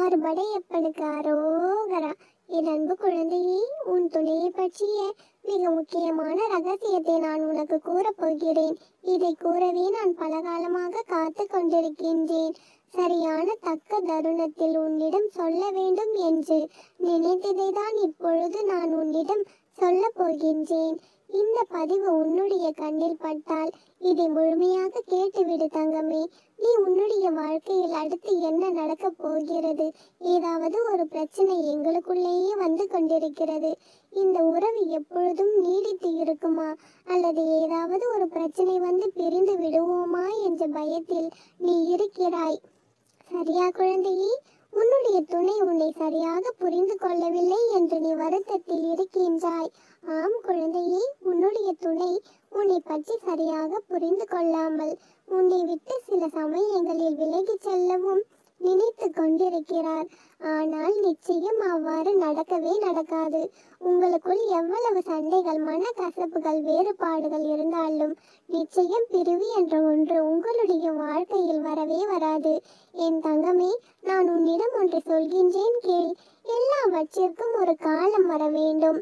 அறுபடையப்பனுக்கு அரோகரா என் அன்பு குழந்தையே உன் துணையை பற்றிய மிக முக்கியமான ரகசியத்தை நான் உனக்கு கூறப் போகிறேன் இதை கூறவே நான் பல காலமாக காத்து கொண்டிருக்கின்றேன் சரியான தக்க தருணத்தில் உன்னிடம் சொல்ல வேண்டும் என்று நினைத்ததை தான் இப்பொழுது நான் உன்னிடம் சொல்ல போகின்றேன் இந்த பதிவு உன்னுடைய கண்ணில் பட்டால் இதை முழுமையாக கேட்டுவிடு தங்கமே நீ உன்னுடைய வாழ்க்கையில் அடுத்து என்ன நடக்கப் போகிறது ஏதாவது ஒரு பிரச்சனை எங்களுக்குள்ளேயே வந்து கொண்டிருக்கிறது இந்த உறவு எப்பொழுதும் நீடித்து இருக்குமா அல்லது ஏதாவது ஒரு பிரச்சனை வந்து பிரிந்து விடுவோமா என்ற பயத்தில் நீ இருக்கிறாய் சரியா குழந்தையே உன்னுடைய துணை உன்னை சரியாக புரிந்து கொள்ளவில்லை என்று நீ வருத்தத்தில் இருக்கின்றாய் ஆம் குழந்தையே உன்னுடைய துணை உன்னை பற்றி சரியாக புரிந்து கொள்ளாமல் உன்னை விட்டு சில சமயங்களில் விலகிச் செல்லவும் நினைத்து கொண்டிருக்கிறார் ஆனால் நிச்சயம் அவ்வாறு நடக்கவே நடக்காது உங்களுக்குள் எவ்வளவு சண்டைகள் மனக்கசப்புகள் வேறுபாடுகள் இருந்தாலும் நிச்சயம் பிரிவு என்ற ஒன்று உங்களுடைய வாழ்க்கையில் வரவே வராது என் தங்கமே நான் உன்னிடம் ஒன்று சொல்கின்றேன் கேள் எல்லாவற்றிற்கும் ஒரு காலம் வர வேண்டும்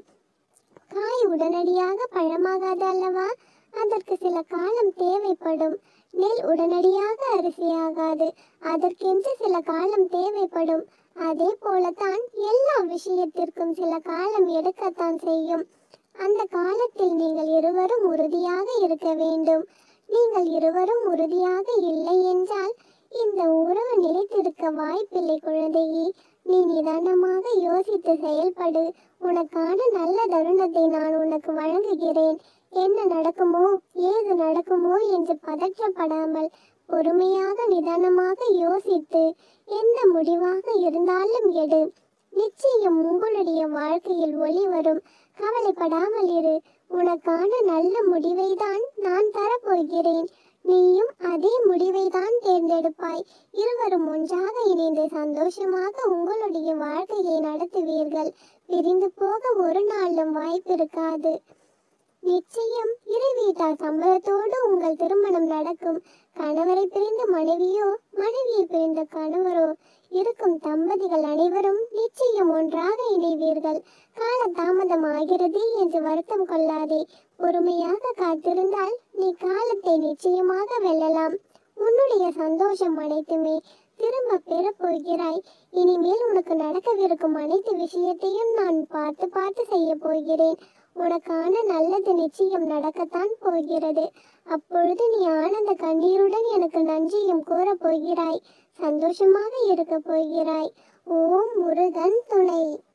காய் உடனடியாக பழமாகாது அல்லவா அதற்கு சில காலம் தேவைப்படும் நெல் உடனடியாக அரிசியாகாது அதற்கென்று சில காலம் தேவைப்படும் அதே போலத்தான் எல்லா விஷயத்திற்கும் சில காலம் எடுக்கத்தான் செய்யும் அந்த காலத்தில் நீங்கள் இருவரும் உறுதியாக இருக்க வேண்டும் நீங்கள் இருவரும் உறுதியாக இல்லை என்றால் இந்த உறவு நிலைத்திருக்க வாய்ப்பில்லை குழந்தையே நீ நிதானமாக யோசித்து செயல்படு உனக்கான நல்ல தருணத்தை நான் உனக்கு வழங்குகிறேன் என்ன நடக்குமோ ஏது நடக்குமோ என்று பதற்றப்படாமல் பொறுமையாக நிதானமாக யோசித்து எந்த முடிவாக இருந்தாலும் எடு நிச்சயம் உங்களுடைய வாழ்க்கையில் ஒளி வரும் கவலைப்படாமல் இரு உனக்கான நல்ல முடிவை தான் நான் தரப்போகிறேன் நீயும் அதே முடிவை தான் தேர்ந்தெடுப்பாய் இருவரும் ஒன்றாக இணைந்து சந்தோஷமாக உங்களுடைய வாழ்க்கையை நடத்துவீர்கள் பிரிந்து போக ஒரு நாளும் வாய்ப்பு இருக்காது நிச்சயம் இரு வீட்டார் சம்மதத்தோடு உங்கள் திருமணம் நடக்கும் கணவரை பிரிந்த மனைவியோ மனைவியை பிரிந்த கணவரோ இருக்கும் தம்பதிகள் அனைவரும் நிச்சயம் ஒன்றாக இணைவீர்கள் கால தாமதம் ஆகிறது என்று வருத்தம் கொள்ளாதே பொறுமையாக காத்திருந்தால் நீ காலத்தை நிச்சயமாக வெல்லலாம் உன்னுடைய சந்தோஷம் அனைத்துமே திரும்ப பெறப் போகிறாய் இனிமேல் உனக்கு நடக்கவிருக்கும் அனைத்து விஷயத்தையும் நான் பார்த்து பார்த்து செய்ய போகிறேன் உனக்கான நல்லது நிச்சயம் நடக்கத்தான் போகிறது அப்பொழுது நீ ஆனந்த கண்ணீருடன் எனக்கு நன்றியும் கூறப் போகிறாய் சந்தோஷமாக இருக்க போகிறாய் ஓம் முருகன் துணை